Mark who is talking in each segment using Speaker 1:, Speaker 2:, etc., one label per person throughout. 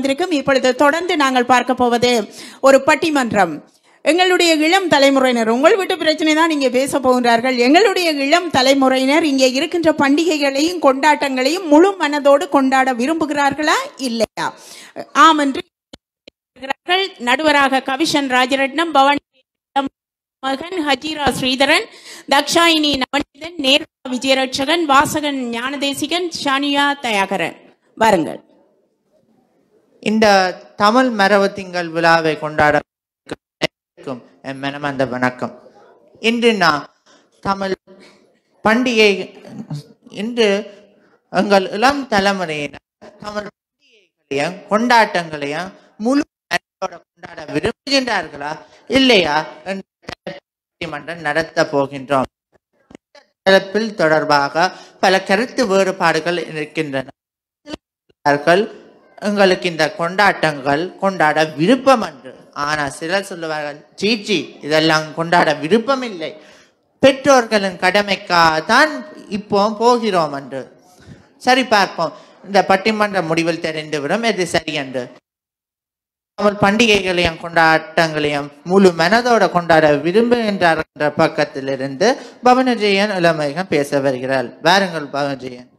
Speaker 1: வந்திருக்கும் இப்பொழுது தொடர்ந்து நாங்கள் பார்க்க போவது ஒரு பட்டிமன்றம் எங்களுடைய இளம் தலைமுறையினர் உங்கள் வீட்டு பிரச்சனை தான் இங்கே பேச போகின்றார்கள் எங்களுடைய இளம் தலைமுறையினர் இங்கே இருக்கின்ற பண்டிகைகளையும் கொண்டாட்டங்களையும் முழு மனதோடு கொண்டாட விரும்புகிறார்களா இல்லையா ஆம் என்று இருக்கிறார்கள். நடுவராக கவிஷன் ராஜரட்னம் பவானி மகன் ஹஜீரா ஸ்ரீதரன் தக்ஷாயினி நவநீதன் நேர்கா விஜயரட்சகன் வாசகன் ஞானதேசிகன் ஷானியா தயாகரன் வாருங்கள்
Speaker 2: இந்த தமிழ் மரபு திங்கள் விழாவை கொண்டாட இருக்கும் என் மனமார்ந்த வணக்கம் இன்று நான் தமிழ் பண்டிகை இன்று எங்கள் இளம் தலைமுறையினர் தமிழ் பண்டிகைகளையும் கொண்டாட்டங்களையும் முழு மனதோட கொண்டாட விரும்புகின்றார்களா இல்லையா என்ற பட்டிமன்றம் நடத்த போகின்றோம் இந்த தலைப்பில் தொடர்பாக பல கருத்து வேறுபாடுகள் இருக்கின்றன சிலர்கள் எங்களுக்கு இந்த கொண்டாட்டங்கள் கொண்டாட விருப்பம் என்று ஆனா சிலர் சொல்லுவார்கள் சீச்சி இதெல்லாம் கொண்டாட விருப்பம் இல்லை பெற்றோர்களின் கடமைக்காக தான் இப்போ போகிறோம் என்று சரி பார்ப்போம் இந்த பட்டிமன்ற முடிவில் தெரிந்துவிடும் எது சரி என்று தமிழ் பண்டிகைகளையும் கொண்டாட்டங்களையும் முழு மனதோட கொண்டாட விரும்புகின்றார் என்ற பக்கத்திலிருந்து பவனஜெயன் இளமையகம் பேச வருகிறார் வாருங்கள் பவனஜெயன்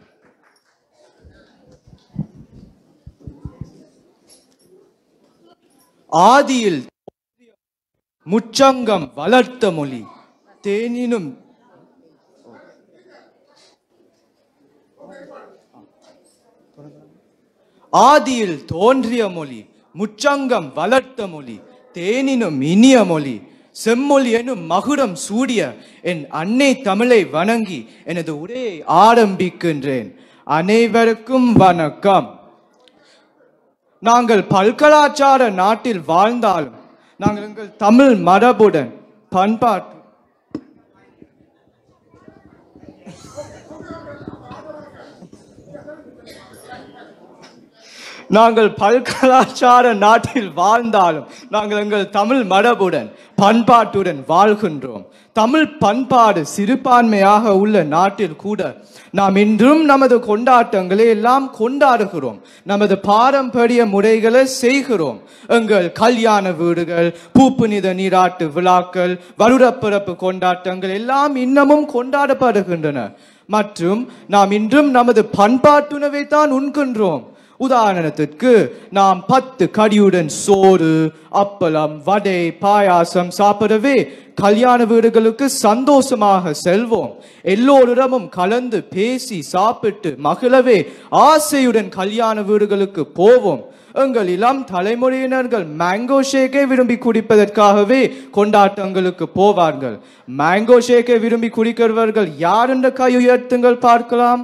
Speaker 3: ஆதியில் முச்சங்கம் வளர்த்த மொழி தேனினும் ஆதியில் தோன்றிய மொழி முச்சங்கம் வளர்த்த மொழி தேனினும் இனிய மொழி செம்மொழி எனும் மகுடம் சூடிய என் அன்னை தமிழை வணங்கி எனது உரையை ஆரம்பிக்கின்றேன் அனைவருக்கும் வணக்கம் நாங்கள் பல்கலாச்சார நாட்டில் வாழ்ந்தாலும் நாங்கள் எங்கள் தமிழ் மரபுடன் பண்பாட்டு நாங்கள் பல்கலாச்சார நாட்டில் வாழ்ந்தாலும் நாங்கள் எங்கள் தமிழ் மரபுடன் பண்பாட்டுடன் வாழ்கின்றோம் தமிழ் பண்பாடு சிறுபான்மையாக உள்ள நாட்டில் கூட நாம் இன்றும் நமது கொண்டாட்டங்களை எல்லாம் கொண்டாடுகிறோம் நமது பாரம்பரிய முறைகளை செய்கிறோம் எங்கள் கல்யாண வீடுகள் பூப்புனித நீராட்டு விழாக்கள் வருடப்பிறப்பு கொண்டாட்டங்கள் எல்லாம் இன்னமும் கொண்டாடப்படுகின்றன மற்றும் நாம் இன்றும் நமது பண்பாட்டுணவை தான் உண்கின்றோம் உதாரணத்திற்கு நாம் பத்து கடியுடன் சோறு அப்பளம் வடை பாயாசம் சாப்பிடவே கல்யாண வீடுகளுக்கு சந்தோஷமாக செல்வோம் எல்லோரிடமும் கலந்து பேசி சாப்பிட்டு மகிழவே ஆசையுடன் கல்யாண வீடுகளுக்கு போவோம் எங்கள் இளம் தலைமுறையினர்கள் மேங்கோ ஷேக்கை விரும்பி குடிப்பதற்காகவே கொண்டாட்டங்களுக்கு போவார்கள் மேங்கோ ஷேக்கை விரும்பி குடிக்கிறவர்கள் யார் என்ற கை உயர்த்துங்கள் பார்க்கலாம்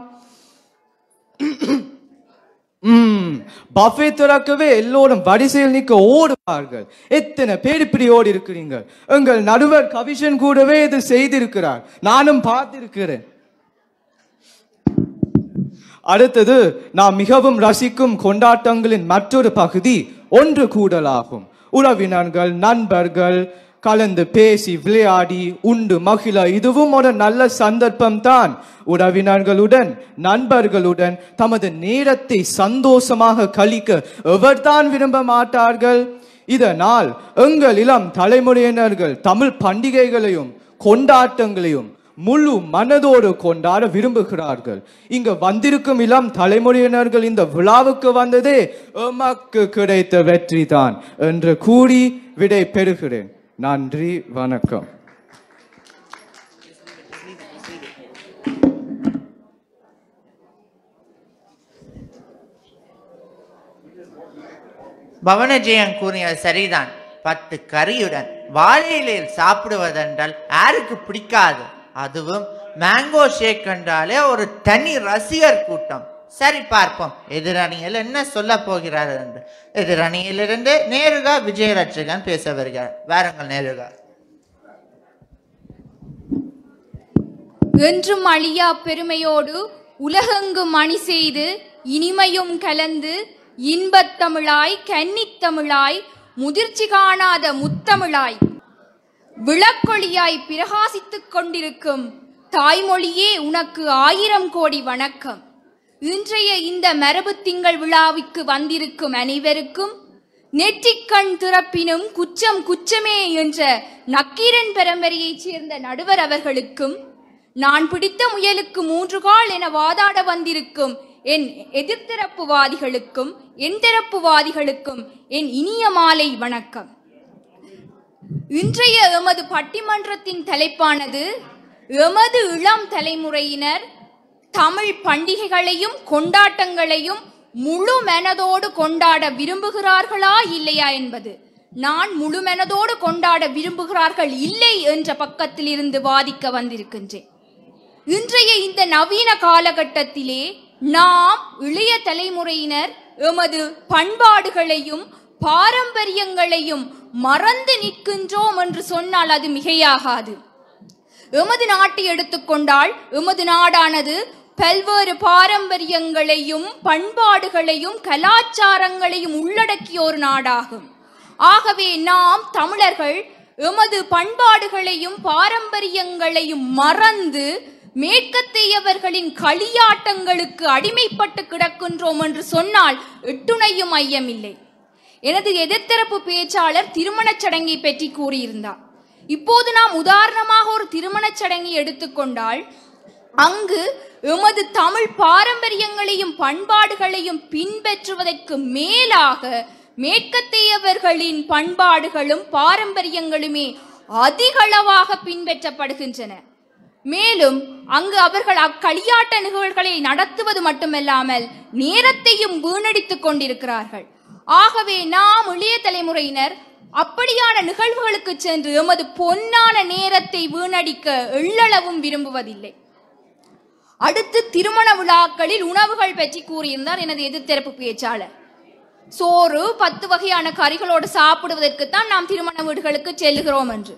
Speaker 3: ம் பஃபே திறக்கவே எல்லோரும் வரிசையில் நிற்க ஓடுவார்கள் எத்தனை பேர் இப்படி ஓடி இருக்கிறீங்க எங்கள் நடுவர் கவிஷன் கூடவே இது செய்திருக்கிறார் நானும் பார்த்திருக்கிறேன் அடுத்தது நாம் மிகவும் ரசிக்கும் கொண்டாட்டங்களின் மற்றொரு பகுதி ஒன்று கூடலாகும் உறவினர்கள் நண்பர்கள் கலந்து பேசி விளையாடி உண்டு மகிழ இதுவும் ஒரு நல்ல சந்தர்ப்பம் தான் உறவினர்களுடன் நண்பர்களுடன் தமது நேரத்தை சந்தோஷமாக கழிக்க எவர்தான் விரும்ப மாட்டார்கள் இதனால் எங்கள் இளம் தலைமுறையினர்கள் தமிழ் பண்டிகைகளையும் கொண்டாட்டங்களையும் முழு மனதோடு கொண்டாட விரும்புகிறார்கள் இங்க வந்திருக்கும் இளம் தலைமுறையினர்கள் இந்த விழாவுக்கு வந்ததே எமக்கு கிடைத்த வெற்றி தான் என்று கூறி விடை பெறுகிறேன் நன்றி வணக்கம்
Speaker 2: பவனஜெயன் கூறியது சரிதான் பத்து கறியுடன் வாழை இலையில் சாப்பிடுவதென்றால் யாருக்கு பிடிக்காது அதுவும் மேங்கோ ஷேக் என்றாலே ஒரு தனி ரசிகர் கூட்டம் சரி பார்ப்போம் எதிரணியில் என்ன சொல்ல போகிறார் என்று எதிரணியிலிருந்து நேருகா விஜயரட்சகன் பேச வருகிறார் வாருங்கள் நேருகா
Speaker 4: என்றும் அழியா பெருமையோடு உலகெங்கும் அணி செய்து இனிமையும் கலந்து இன்பத் தமிழாய் கன்னித் தமிழாய் முதிர்ச்சி காணாத முத்தமிழாய் விளக்கொளியாய் பிரகாசித்துக் கொண்டிருக்கும் தாய்மொழியே உனக்கு ஆயிரம் கோடி வணக்கம் இன்றைய இந்த மரபு திங்கள் விழாவுக்கு வந்திருக்கும் அனைவருக்கும் நெற்றிக்கண் திறப்பினும் குச்சம் குச்சமே என்ற நக்கீரன் பரம்பரையைச் சேர்ந்த நடுவர் அவர்களுக்கும் நான் பிடித்த முயலுக்கு மூன்று கால் என வாதாட வந்திருக்கும் என் எதிர்த்தரப்புவாதிகளுக்கும் என் தரப்புவாதிகளுக்கும் என் இனிய மாலை வணக்கம் இன்றைய எமது பட்டிமன்றத்தின் தலைப்பானது எமது இளம் தலைமுறையினர் தமிழ் பண்டிகைகளையும் கொண்டாட்டங்களையும் முழு மனதோடு கொண்டாட விரும்புகிறார்களா இல்லையா என்பது நான் முழு மனதோடு கொண்டாட விரும்புகிறார்கள் இல்லை என்ற பக்கத்தில் இருந்து வாதிக்க வந்திருக்கின்றேன் இன்றைய இந்த நவீன காலகட்டத்திலே நாம் இளைய தலைமுறையினர் எமது பண்பாடுகளையும் பாரம்பரியங்களையும் மறந்து நிற்கின்றோம் என்று சொன்னால் அது மிகையாகாது எமது நாட்டை எடுத்துக்கொண்டால் எமது நாடானது பல்வேறு பாரம்பரியங்களையும் பண்பாடுகளையும் கலாச்சாரங்களையும் உள்ளடக்கிய ஒரு நாடாகும் ஆகவே நாம் தமிழர்கள் எமது பண்பாடுகளையும் பாரம்பரியங்களையும் மறந்து மேற்கத்தையவர்களின் களியாட்டங்களுக்கு அடிமைப்பட்டு கிடக்கின்றோம் என்று சொன்னால் எட்டுணையும் ஐயமில்லை எனது எதிர்த்தரப்பு பேச்சாளர் திருமணச் சடங்கை பற்றி கூறியிருந்தார் இப்போது நாம் உதாரணமாக ஒரு திருமணச் சடங்கை எடுத்துக்கொண்டால் அங்கு எமது தமிழ் பாரம்பரியங்களையும் பண்பாடுகளையும் பின்பற்றுவதற்கு மேலாக மேற்கத்தையவர்களின் பண்பாடுகளும் பாரம்பரியங்களுமே அதிகளவாக பின்பற்றப்படுகின்றன மேலும் அங்கு அவர்கள் அக்களியாட்ட நிகழ்வுகளை நடத்துவது மட்டுமல்லாமல் நேரத்தையும் வீணடித்துக் கொண்டிருக்கிறார்கள் ஆகவே நாம் இளைய தலைமுறையினர் அப்படியான நிகழ்வுகளுக்கு சென்று எமது பொன்னான நேரத்தை வீணடிக்க எள்ளளவும் விரும்புவதில்லை அடுத்து திருமண விழாக்களில் உணவுகள் பற்றி கூறியிருந்தார் எனது எதிர்த்தரப்பு பேச்சாளர் சோறு பத்து வகையான கறிகளோடு சாப்பிடுவதற்குத்தான் நாம் திருமண வீடுகளுக்கு செல்லுகிறோம் என்று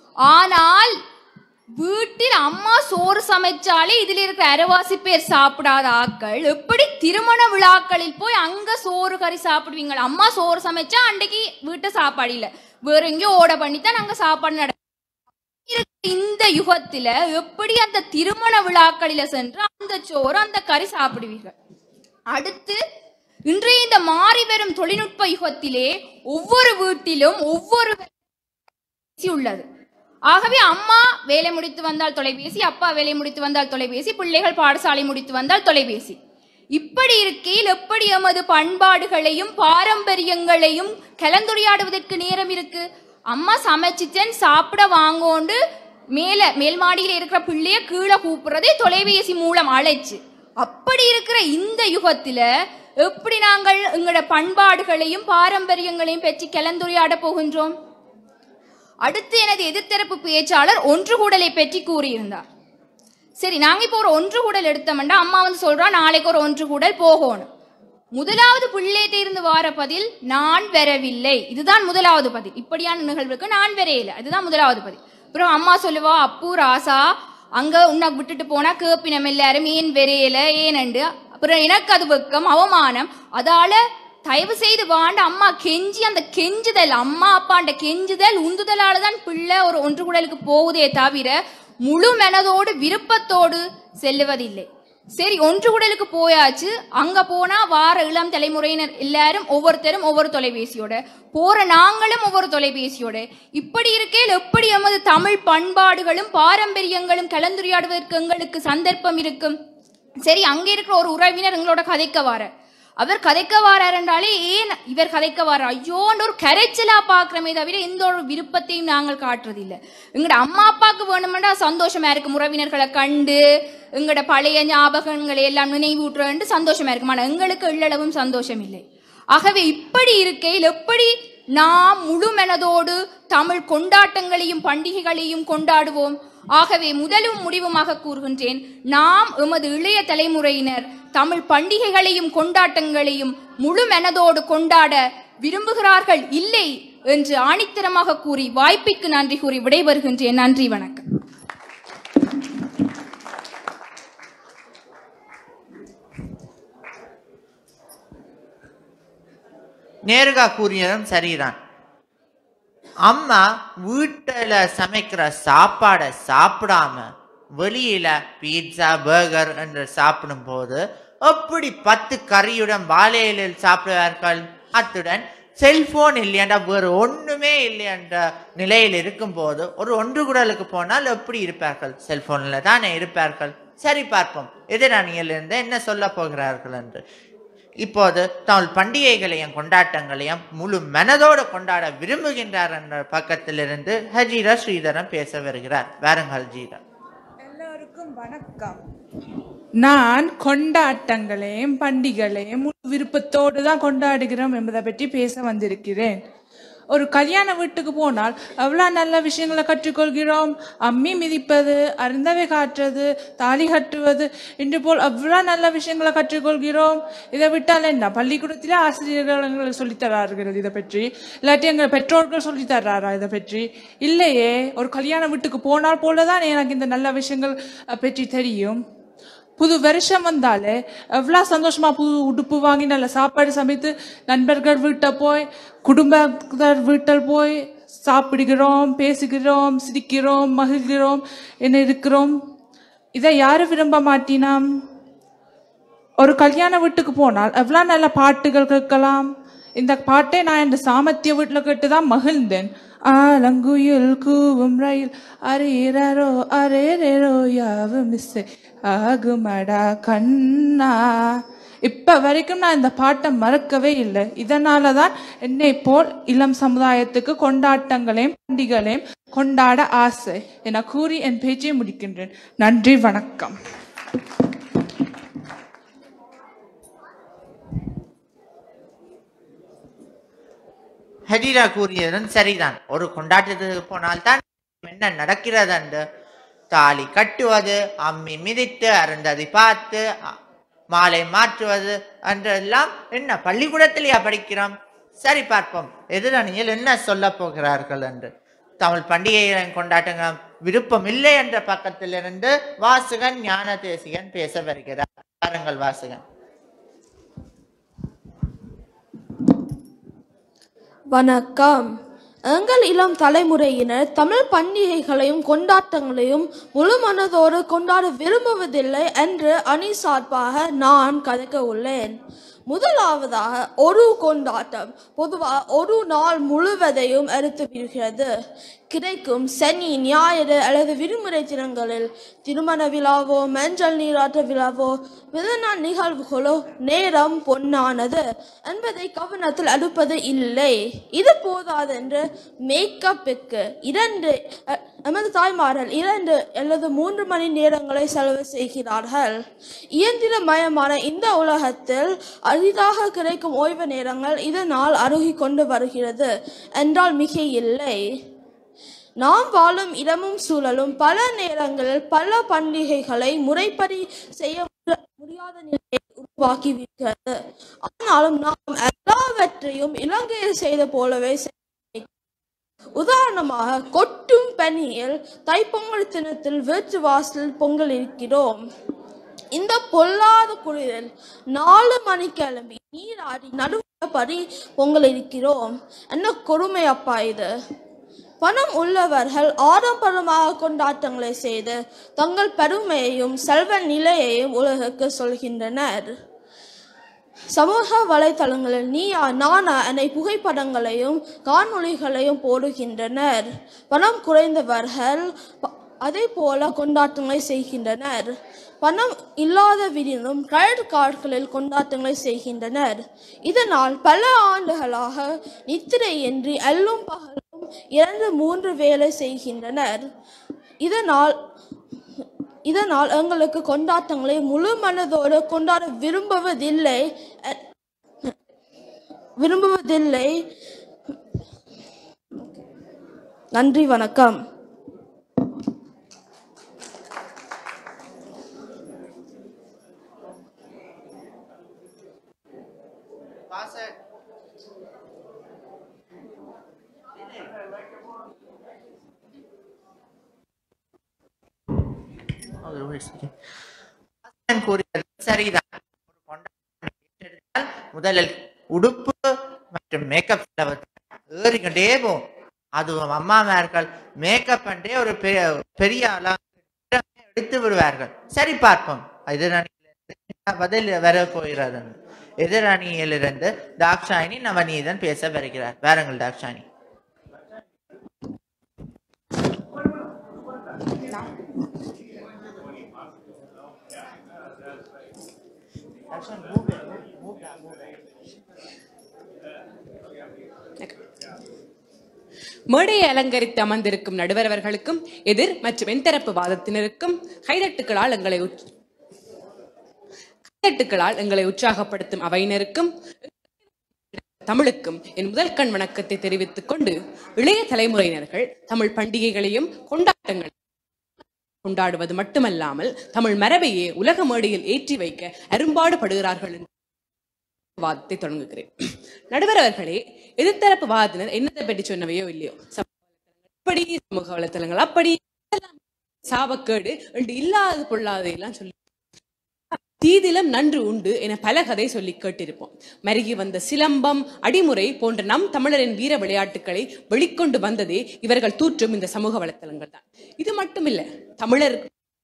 Speaker 4: ஆனால் வீட்டில் அம்மா சோறு சமைச்சாலே இதில் இருக்கிற அரைவாசி பேர் சாப்பிடாத ஆட்கள் எப்படி திருமண விழாக்களில் போய் அங்க சோறு கறி சாப்பிடுவீங்க அம்மா சோறு சமைச்சா அன்றைக்கு வீட்டு சாப்பாடு இல்ல வேற எங்கேயோ ஓட பண்ணித்தான் அங்க சாப்பாடு நட இருக்கிற இந்த யுகத்துல எப்படி அந்த திருமண விழாக்களில சென்று அந்த சோறு அந்த கறி சாப்பிடுவீர்கள் அடுத்து இன்றைய இந்த மாறி வரும் தொழில்நுட்ப யுகத்திலே ஒவ்வொரு வீட்டிலும் ஒவ்வொரு தொலைபேசி உள்ளது ஆகவே அம்மா வேலை முடித்து வந்தால் தொலைபேசி அப்பா வேலை முடித்து வந்தால் தொலைபேசி பிள்ளைகள் பாடசாலை முடித்து வந்தால் தொலைபேசி இப்படி இருக்கையில் எப்படி எமது பண்பாடுகளையும் பாரம்பரியங்களையும் கலந்துரையாடுவதற்கு நேரம் இருக்கு அம்மா சமைச்சிச்சேன் சாப்பிட வாங்கோண்டு மேல மேல் மாடியில இருக்கிற பிள்ளைய கீழே கூப்பிடுறதே தொலைபேசி மூலம் அழைச்சு அப்படி இருக்கிற இந்த யுகத்துல எப்படி நாங்கள் எங்களோட பண்பாடுகளையும் பாரம்பரியங்களையும் பற்றி கலந்துரையாட போகின்றோம் அடுத்து எனது எதிர்த்தரப்பு பேச்சாளர் ஒன்று கூடலை பற்றி கூறியிருந்தார் சரி நாங்க இப்போ ஒரு ஒன்று கூடல் எடுத்தோம்னா அம்மா வந்து சொல்றா நாளைக்கு ஒரு ஒன்று கூடல் போகணும் முதலாவது பிள்ளைகிட்ட இருந்து வார பதில் நான் வரவில்லை இதுதான் முதலாவது பதில் இப்படியான நிகழ்வுக்கு நான் வரையில இதுதான் முதலாவது பதில் அப்புறம் அம்மா சொல்லுவா அப்பு ராசா அங்க உன்னை விட்டுட்டு போனா கேப்பினம் எல்லாரும் ஏன் வரையல ஏனண்டு அப்புறம் எனக்கு அது வெக்கம் அவமானம் அதால தயவு செய்து வாண்ட அம்மா கெஞ்சி அந்த கெஞ்சுதல் அம்மா அப்பாண்ட கெஞ்சுதல் உந்துதலால தான் பிள்ளை ஒரு ஒன்று குடலுக்கு போகுதே தவிர முழு மனதோடு விருப்பத்தோடு செல்லுவதில்லை சரி ஒன்று குடலுக்கு போயாச்சு அங்க போனா வார இளம் தலைமுறையினர் எல்லாரும் ஒவ்வொருத்தரும் ஒவ்வொரு தொலைபேசியோட போற நாங்களும் ஒவ்வொரு தொலைபேசியோட இப்படி இருக்கையில் எப்படி எமது தமிழ் பண்பாடுகளும் பாரம்பரியங்களும் கலந்துரையாடுவதற்கு எங்களுக்கு சந்தர்ப்பம் இருக்கும் சரி அங்க இருக்கிற ஒரு உறவினர் எங்களோட கதைக்க வார அவர் கதைக்க வாரார் என்றாலே ஏன் இவர் கதைக்க வார ஐயோன்ற ஒரு கரைச்சலா பாக்குறமே தவிர எந்த ஒரு விருப்பத்தையும் நாங்கள் காட்டுறதில்லை எங்கட அம்மா அப்பாவுக்கு வேணுமெண்டா சந்தோஷமா இருக்கும் உறவினர்களை கண்டு எங்கட பழைய ஞாபகங்களை எல்லாம் நினைவூட்டுறேன் சந்தோஷமா இருக்கும் ஆனா எங்களுக்கு எள்ளளவும் சந்தோஷம் இல்லை ஆகவே இப்படி இருக்கையில் எப்படி நாம் முழு மனதோடு தமிழ் கொண்டாட்டங்களையும் பண்டிகைகளையும் கொண்டாடுவோம் ஆகவே முதலும் முடிவுமாக கூறுகின்றேன் நாம் எமது இளைய தலைமுறையினர் தமிழ் பண்டிகைகளையும் கொண்டாட்டங்களையும் முழு மனதோடு கொண்டாட விரும்புகிறார்கள் இல்லை என்று ஆணித்தரமாக கூறி வாய்ப்பிற்கு நன்றி கூறி விடைபெறுகின்றேன் நன்றி வணக்கம்
Speaker 2: நேருகா கூறியதும் சரிதான் அம்மா வீட்டில் சமைக்கிற சாப்பாடை சாப்பிடாம வெளியில பீட்சா பர்கர் என்று சாப்பிடும்போது எப்படி பத்து கறியுடன் வாழையிலில் சாப்பிடுவார்கள் அத்துடன் செல்போன் இல்லையென்றா வேறு ஒண்ணுமே இல்லையென்ற நிலையில் இருக்கும்போது ஒரு ஒன்று குடலுக்கு போனால் எப்படி இருப்பார்கள் செல்போன்ல தானே இருப்பார்கள் சரி பார்ப்போம் எதிரணியிலிருந்து என்ன சொல்ல போகிறார்கள் என்று இப்போது தமிழ் பண்டிகைகளையும் கொண்டாட்டங்களையும் முழு மனதோடு கொண்டாட விரும்புகின்றார் என்ற பக்கத்திலிருந்து ஹஜீரா ஸ்ரீதரன் பேச வருகிறார் வாருங்கள் ஹஜீரா
Speaker 5: எல்லோருக்கும் வணக்கம் நான் கொண்டாட்டங்களையும் பண்டிகைகளையும் முழு விருப்பத்தோடு தான் கொண்டாடுகிறோம் என்பதை பற்றி பேச வந்திருக்கிறேன் ஒரு கல்யாண வீட்டுக்கு போனால் எவ்வளோ நல்ல விஷயங்களை கற்றுக்கொள்கிறோம் அம்மி மிதிப்பது அருந்தவை காட்டுறது தாலி கட்டுவது இன்று போல் எவ்வளோ நல்ல விஷயங்களை கற்றுக்கொள்கிறோம் இதை விட்டால் என்ன பள்ளிக்கூடத்திலே ஆசிரியர்கள் எங்களுக்கு சொல்லித் தரார்கள் இதை பற்றி இல்லாட்டி எங்கள் பெற்றோர்கள் சொல்லித் தர்றாரா இதை பற்றி இல்லையே ஒரு கல்யாண வீட்டுக்கு போனால் போல தான் எனக்கு இந்த நல்ல விஷயங்கள் அஹ், பற்றி தெரியும் புது வருஷம் வந்தாலே எவ்வளோ சந்தோஷமா புது உடுப்பு வாங்கி நல்ல சாப்பாடு சமைத்து நண்பர்கள் வீட்டை போய் குடும்பத்தார் வீட்டில் போய் சாப்பிடுகிறோம் பேசுகிறோம் சிரிக்கிறோம் மகிழ்கிறோம் என்ன இருக்கிறோம் இதை யாரு விரும்ப மாட்டினாம் ஒரு கல்யாண வீட்டுக்கு போனால் எவ்வளோ நல்ல பாட்டுகள் கேட்கலாம் இந்த பாட்டை நான் இந்த சாமர்த்திய வீட்டில் கேட்டு தான் மகிழ்ந்தேன் ஆலங்குயில் கூவும் ரயில் அரேரோ அரேரோ யாவு மிஸ் ஆகுமடா கண்ணா இப்ப வரைக்கும் நான் இந்த பாட்டை மறக்கவே இல்லை இதனால தான் என்னை போல் இளம் சமுதாயத்துக்கு கொண்டாட்டங்களையும் பண்டிகளையும் கொண்டாட ஆசை என கூறி என் பேச்சை முடிக்கின்றேன் நன்றி வணக்கம்
Speaker 2: ஹஜீரா கூறியதும் சரிதான் ஒரு கொண்டாட்டத்துக்கு போனால்தான் என்ன நடக்கிறது என்று தாலி கட்டுவது அம்மி மிதித்து அருந்ததி பார்த்து அ- மாலை மாற்றுவது என்றெல்லாம் என்ன பள்ளிக்கூடத்திலேயா படிக்கிறோம் சரி பார்ப்போம் எதிரணியில் என்ன சொல்ல போகிறார்கள் என்று தமிழ் பண்டிகைகளின் கொண்டாட்டங்கள் விருப்பம் இல்லை என்ற பக்கத்திலிருந்து வாசகன் ஞான தேசிகன் பேச வருகிறார் பாருங்கள் வாசகன்
Speaker 6: வணக்கம் எங்கள் இளம் தலைமுறையினர் தமிழ் பண்டிகைகளையும் கொண்டாட்டங்களையும் முழு மனதோடு கொண்டாட விரும்புவதில்லை என்று அணி சார்பாக நான் கதைக்க உள்ளேன் முதலாவதாக ஒரு கொண்டாட்டம் பொதுவாக ஒரு நாள் முழுவதையும் எடுத்து விடுகிறது கிடைக்கும் சனி ஞாயிறு அல்லது விடுமுறை தினங்களில் திருமண விழாவோ மஞ்சள் நீராட்ட விழாவோ பிறநாள் நிகழ்வுகளோ நேரம் பொன்னானது என்பதை கவனத்தில் எடுப்பது இல்லை இது போதாதென்று மேக்கப்புக்கு இரண்டு அ, எமது தாய்மார்கள் இரண்டு அல்லது மூன்று மணி நேரங்களை செலவு செய்கிறார்கள் இயந்திரமயமான இந்த உலகத்தில் அரிதாக கிடைக்கும் ஓய்வு நேரங்கள் இதனால் அருகி கொண்டு வருகிறது என்றால் மிக இல்லை நாம் வாழும் இடமும் சூழலும் பல நேரங்களில் பல பண்டிகைகளை முறைப்படி செய்ய முடி- முடியாத நிலையை உருவாக்கி விடுகிறது ஆனாலும் நாம் எல்லாவற்றையும் இலங்கையில் செய்த போலவே செய்- உதாரணமாக கொட்டும் பனியில் தைப்பொங்கல் தினத்தில் வீட்டு வாசலில் பொங்கல் இருக்கிறோம் இந்த பொல்லாத குளிரில் நாலு மணி கிளம்பி நீராடி நடுவில் படி பொங்கல் இருக்கிறோம் என்ன கொடுமை அப்பா இது பணம் உள்ளவர்கள் ஆடம்பரமாக கொண்டாட்டங்களை செய்து தங்கள் பெருமையையும் செல்வ நிலையையும் உலகுக்கு சொல்கின்றனர் சமூக வலைத்தளங்களில் நீயா நானா என புகைப்படங்களையும் காணொளிகளையும் போடுகின்றனர் பணம் குறைந்தவர்கள் ப- அதே போல கொண்டாட்டங்களை செய்கின்றனர் பணம் இல்லாத விடினும் கிரெடிட் கார்டுகளில் கொண்டாட்டங்களை செய்கின்றனர் இதனால் பல ஆண்டுகளாக நித்திரையின்றி அல்லும் பகலும் இரண்டு மூன்று வேலை செய்கின்றனர் இதனால் இதனால் எங்களுக்கு கொண்டாட்டங்களை முழு மனதோடு கொண்டாட விரும்புவதில்லை அ- விரும்புவதில்லை நன்றி வணக்கம்
Speaker 2: ஒரு wait second. வாசகன் கூறியது சரிதான் ஒரு கொண்டாட்டம் எடுத்தால் முதலில் உடுப்பு மற்றும் மேக்கப் செலவு ஏறிக்கொண்டே போகும் அதுவும் அம்மாமார்கள் மேக்கப் பண்ணே ஒரு பெரிய பெரிய ஆளா எடுத்து விடுவார்கள் சரி பார்ப்போம் இது நான் பதில் வர போகிறது எதிரணியிலிருந்து தாக்ஷாயினி நவநீதன் பேச வருகிறார் வாருங்கள் தாக்ஷாயினி
Speaker 7: மேடையை அலங்கரித்து அமர்ந்திருக்கும் நடுவர் அவர்களுக்கும் எதிர் மற்றும் வெண்தரப்பு வாதத்தினருக்கும் கைதட்டுகளால் எங்களை உற்- கைதட்டுகளால் எங்களை உற்சாகப்படுத்தும் அவையினருக்கும் தமிழுக்கும் என் முதல் கண் வணக்கத்தை தெரிவித்துக் கொண்டு இளைய தலைமுறையினர்கள் தமிழ் பண்டிகைகளையும் கொண்டாட்டங்களையும் கொண்டாடுவது மட்டுமல்லாமல் தமிழ் மரபையே உலக மேடையில் ஏற்றி வைக்க அரும்பாடுபடுகிறார்கள் என்று வாதத்தை தொடங்குகிறேன் நடுவர் அவர்களே எதிர்த்தரப்பு வாதத்தினர் என்னத்தை பற்றி சொன்னவையோ இல்லையோ சமூக வலைத்தளங்கள் இப்படி சமூக வலைத்தளங்கள் அப்படி எல்லாம் சாபக்கேடு என்று இல்லாத பொல்லாதையெல்லாம் சொல்லி தீதிலம் நன்று உண்டு என பல கதை சொல்லி கேட்டிருப்போம் மருகி வந்த சிலம்பம் அடிமுறை போன்ற நம் தமிழரின் வீர விளையாட்டுகளை வெளிக்கொண்டு வந்ததே இவர்கள் தூற்றும் இந்த சமூக வலைத்தளங்கள் தான் இது மட்டுமில்ல தமிழர்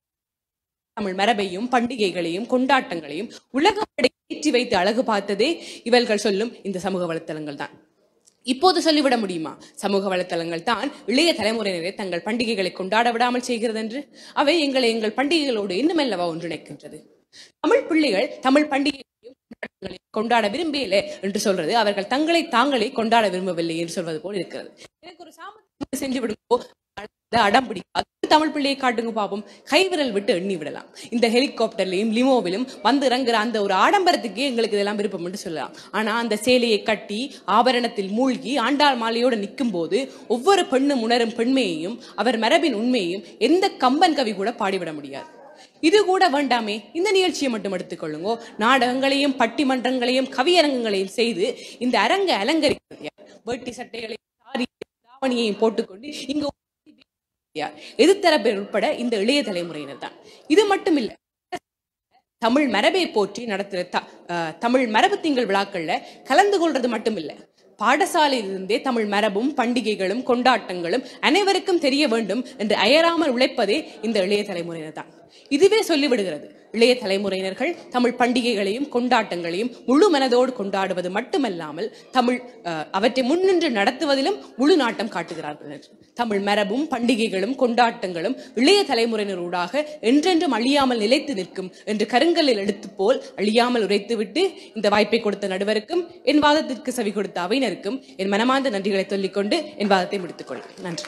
Speaker 7: தமிழ் மரபையும் பண்டிகைகளையும் கொண்டாட்டங்களையும் உலக ஏற்றி வைத்து அழகு பார்த்ததே இவர்கள் சொல்லும் இந்த சமூக வலைத்தளங்கள் தான் இப்போது சொல்லிவிட முடியுமா சமூக வலைத்தளங்கள் தான் இளைய தலைமுறையினரை தங்கள் பண்டிகைகளை கொண்டாட விடாமல் செய்கிறது என்று அவை எங்களை எங்கள் பண்டிகைகளோடு இன்னுமெல்லவா ஒன்றிணைக்கின்றது தமிழ் பிள்ளைகள் தமிழ் பண்டிகைகளையும் கொண்டாட்டங்களையும் கொண்டாட விரும்பவில்லை என்று சொல்றது அவர்கள் தங்களை தாங்களே கொண்டாட விரும்பவில்லை என்று சொல்வது போல் இருக்கிறது எனக்கு ஒரு சாமர்த்தியம் செஞ்சு விடுங்கோ அட- அடம் பிடிக்காது தமிழ் பிள்ளையை காட்டுங்க பாப்போம் கைவிரல் விட்டு எண்ணி விடலாம் இந்த ஹெலிகாப்டர்லயும் லிமோவிலும் வந்து இறங்குற அந்த ஒரு ஆடம்பரத்துக்கே எங்களுக்கு இதெல்லாம் விருப்பம் என்று சொல்லலாம் ஆனா அந்த சேலையை கட்டி ஆபரணத்தில் மூழ்கி ஆண்டாள் மாலையோடு நிற்கும் போது ஒவ்வொரு பெண்ணும் உணரும் பெண்மையையும் அவர் மரபின் உண்மையையும் எந்த கம்பன் கவி கூட பாடிவிட முடியாது இது கூட வேண்டாமே இந்த நிகழ்ச்சியை மட்டும் எடுத்துக்கொள்ளுங்கோ நாடகங்களையும் பட்டிமன்றங்களையும் கவியரங்கங்களையும் செய்து இந்த அரங்கை அலங்கரிக்கிறது யார்? வேட்டி சட்டைகளையும் சாரி தாவணியையும் போட்டுக்கொண்டு இங்க யார்? எதிர்த்தரப்பினர் உட்பட இந்த இளைய தலைமுறையினர் தான் இது மட்டும் இல்ல தமிழ் மரபை போற்றி நடத்துற த- அஹ், தமிழ் மரபு திங்கள் விழாக்கள்ல கலந்து கொள்றது மட்டும் இல்ல பாடசாலையிலிருந்தே தமிழ் மரபும் பண்டிகைகளும் கொண்டாட்டங்களும் அனைவருக்கும் தெரிய வேண்டும் என்று அயராமல் உழைப்பதே இந்த இளைய தலைமுறையினர் தான் இதுவே சொல்லிவிடுகிறது இளைய தலைமுறையினர்கள் தமிழ் பண்டிகைகளையும் கொண்டாட்டங்களையும் முழு மனதோடு கொண்டாடுவது மட்டுமல்லாமல் தமிழ் அஹ், அவற்றை முன்னின்று நடத்துவதிலும் முழு நாட்டம் காட்டுகிறார்கள் என்று. தமிழ் மரபும் பண்டிகைகளும் கொண்டாட்டங்களும் இளைய தலைமுறையினரூடாக என்றென்றும் அழியாமல் நிலைத்து நிற்கும் என்று கருங்கல்லில் எடுத்து போல் அழியாமல் உரைத்துவிட்டு இந்த வாய்ப்பை கொடுத்த நடுவருக்கும் என் வாதத்திற்கு செவி கொடுத்த அவையினருக்கும் என் மனமார்ந்த நன்றிகளை சொல்லிக்கொண்டு என் வாதத்தை முடித்துக் கொள்கிறேன் நன்றி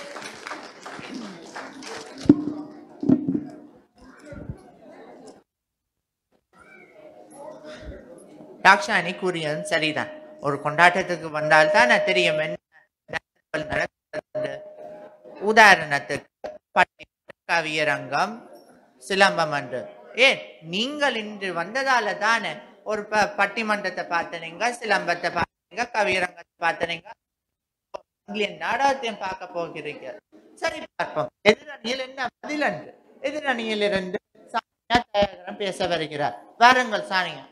Speaker 2: டாக்ஷானி கூறியதும் சரிதான் ஒரு கொண்டாட்டத்துக்கு வந்தால் தான் தெரியும் என்ன நடக்கிறது உதாரணத்துக்கு பட்டி கவியரங்கம் சிலம்பம் என்று ஏன் நீங்கள் இன்று வந்ததால தானே ஒரு ப பட்டிமன்றத்தை பார்த்தனீங்க சிலம்பத்தை பார்த்தீங்க கவியரங்கத்தை பார்த்தனீங்க இங்கிலியன் நாடகத்தையும் பார்க்க போகிறீங்க சரி பார்ப்போம் எதிரணியில் என்ன பதில் என்று எதிரணியில் இருந்து சானியா தயாகரம் பேச வருகிறார் வாருங்கள் சானியா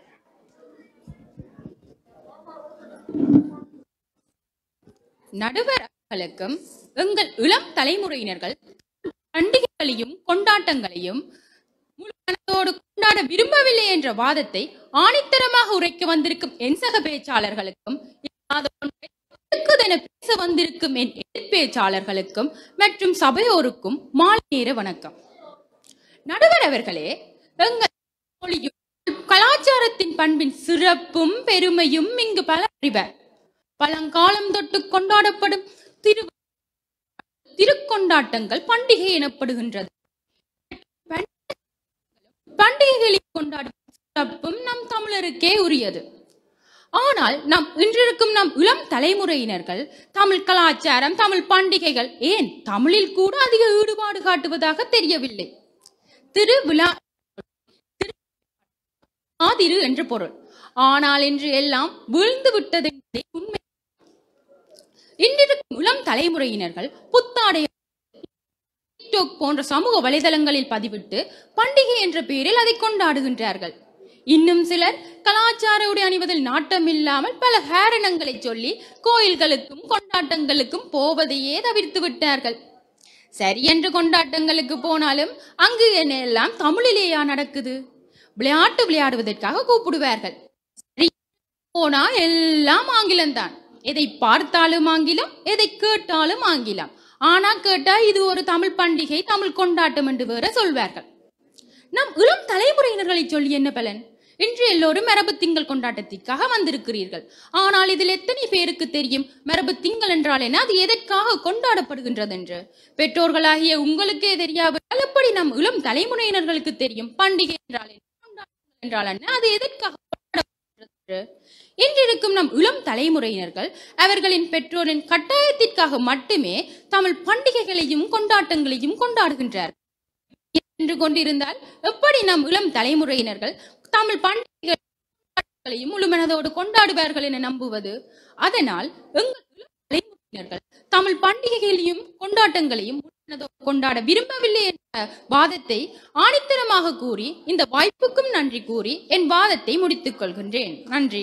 Speaker 4: நடுவர் அவர்களுக்கும் எங்கள் இளம் தலைமுறையினர்கள் பண்டிகைகளையும் கொண்டாட்டங்களையும் முழு மனதோடு கொண்டாட விரும்பவில்லை என்ற வாதத்தை ஆணித்தரமாக உரைக்க வந்திருக்கும் என் சக பேச்சாளர்களுக்கும் இல்லாத ஒன்றை இருக்குதென பேச வந்திருக்கும் என் எதிர் பேச்சாளர்களுக்கும் மற்றும் சபையோருக்கும் மாலை நேர வணக்கம் நடுவர் அவர்களே எங்கள் மொழியும் கலாச்சாரத்தின் பண்பின் சிறப்பும் பெருமையும் இங்கு பல அறிவர் பழங்காலம் தொட்டு கொண்டாடப்படும் திரு திருக்கொண்டாட்டங்கள் பண்டிகை எனப்படுகின்றது பண்டிகைகளை கொண்டாடும் சிறப்பும் நம் தமிழருக்கே உரியது ஆனால் நம் இன்றிருக்கும் நம் இளம் தலைமுறையினர்கள் தமிழ் கலாச்சாரம் தமிழ் பண்டிகைகள் ஏன் தமிழில் கூட அதிக ஈடுபாடு காட்டுவதாக தெரியவில்லை திருவிழா திரு- ஆதிரு என்று பொருள் ஆனால் இன்று எல்லாம் வீழ்ந்து விட்டது என்பதே உண்மை இன்றிருக்கும் இளம் தலைமுறையினர்கள் புத்தாடை டிக்டாக் போன்ற சமூக வலைதளங்களில் பதிவிட்டு பண்டிகை என்ற பெயரில் அதை கொண்டாடுகின்றார்கள் இன்னும் சிலர் கலாச்சார உடை அணிவதில் நாட்டம் இல்லாமல் பல காரணங்களை சொல்லி கோயில்களுக்கும் கொண்டாட்டங்களுக்கும் போவதையே தவிர்த்து விட்டார்கள் சரி என்று கொண்டாட்டங்களுக்கு போனாலும் அங்கு என்ன எல்லாம் தமிழிலேயா நடக்குது விளையாட்டு விளையாடுவதற்காக கூப்பிடுவார்கள் சரி, போனா எல்லாம் ஆங்கிலம்தான் எதை பார்த்தாலும் ஆங்கிலம் எதை கேட்டாலும் ஆங்கிலம் ஆனா கேட்டா இது ஒரு தமிழ் பண்டிகை தமிழ் கொண்டாட்டம் என்று வேற சொல்வார்கள் நம் இளம் தலைமுறையினர்களை சொல்லி என்ன பலன் இன்று எல்லோரும் மரபு திங்கள் கொண்டாட்டத்திற்காக வந்திருக்கிறீர்கள் ஆனால் இதில் எத்தனை பேருக்கு தெரியும் மரபு திங்கள் என்றால் என்ன அது எதற்காக கொண்டாடப்படுகின்றது என்று பெற்றோர்களாகிய உங்களுக்கே தெரியாவிட்டால் எப்படி நம் இளம் தலைமுறையினர்களுக்கு தெரியும் பண்டிகை என்றால் என்ன கொண்டாட்டம் என்றால் என்ன அது எதற்காக கொண்டாடப்படுகிறது என்று இன்றிருக்கும் நம் இளம் தலைமுறையினர்கள் அவர்களின் பெற்றோரின் கட்டாயத்திற்காக மட்டுமே தமிழ் பண்டிகைகளையும் கொண்டாட்டங்களையும் கொண்டாடுகின்றார் என்று கொண்டிருந்தால் எப்படி நம் இளம் தலைமுறையினர்கள் தமிழ் பண்டிகைகளையும் முழுமனதோடு கொண்டாடுவார்கள் என நம்புவது அதனால் எங்கள் இளம் தலைமுறையினர்கள் தமிழ் பண்டிகைகளையும் கொண்டாட்டங்களையும் முழுமனதோடு கொண்டாட விரும்பவில்லை என்ற வாதத்தை ஆணித்தரமாக கூறி இந்த வாய்ப்புக்கும் நன்றி கூறி என் வாதத்தை முடித்துக் கொள்கின்றேன் நன்றி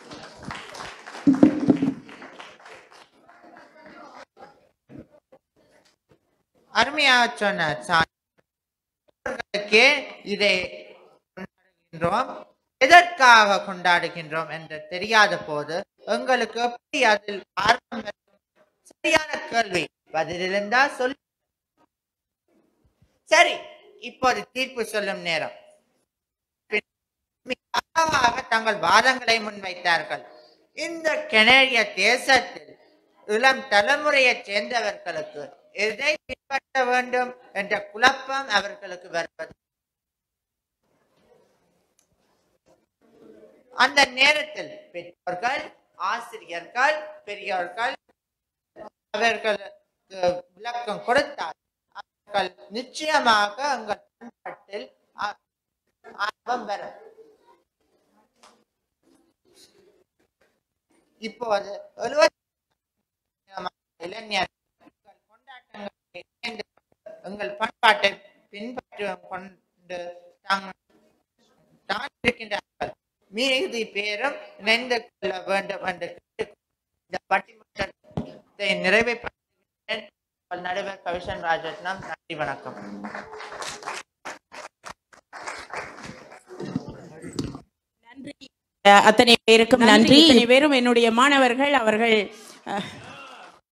Speaker 2: அருமையாக சொன்ன சான்றோர்களுக்கே இதை கொண்டாடுகின்றோம் எதற்காக கொண்டாடுகின்றோம் என்று தெரியாத போது உங்களுக்கு எப்படி அதில் ஆர்வம் வரும்? சரியான கேள்வி பதிலிருந்தா சொல்லு சரி இப்போது தீர்ப்பு சொல்லும் நேரம் மிக அழகாக தங்கள் வாதங்களை முன்வைத்தார்கள் இந்த கெனடிய தேசத்தில் இளம் தலைமுறையைச் சேர்ந்தவர்களுக்கு எதை பின்பற்ற வேண்டும் என்ற குழப்பம் அவர்களுக்கு வருவது அந்த நேரத்தில் பெற்றோர்கள் ஆசிரியர்கள் பெரியோர்கள் அவர்களுக்கு விளக்கம் கொடுத்தால் அவர்கள் நிச்சயமாக உங்கள் பண்பாட்டில் ஆ- ஆர்வம் வரும் இப்போது எழுபத்தி இளைஞர் உங்கள் கொண்டாட்டங்களை இணைந்து உங்கள் பண்பாட்டை பின்பற்றி கொண்டு தாங்கள் தான் இருக்கின்றார்கள் மீதி பேரும் இணைந்து கொள்ள வேண்டும் என்று கேட்டுக் இந்த பட்டிமன்றத்தை நிறைவேற்றுகிறேன் உங்கள் நடுவர் கவிஷன் ராஜரத்னம் நன்றி வணக்கம்
Speaker 1: அஹ் அத்தனை பேருக்கும் நன்றி இத்தனை பேரும் என்னுடைய மாணவர்கள் அவர்கள் அஹ்,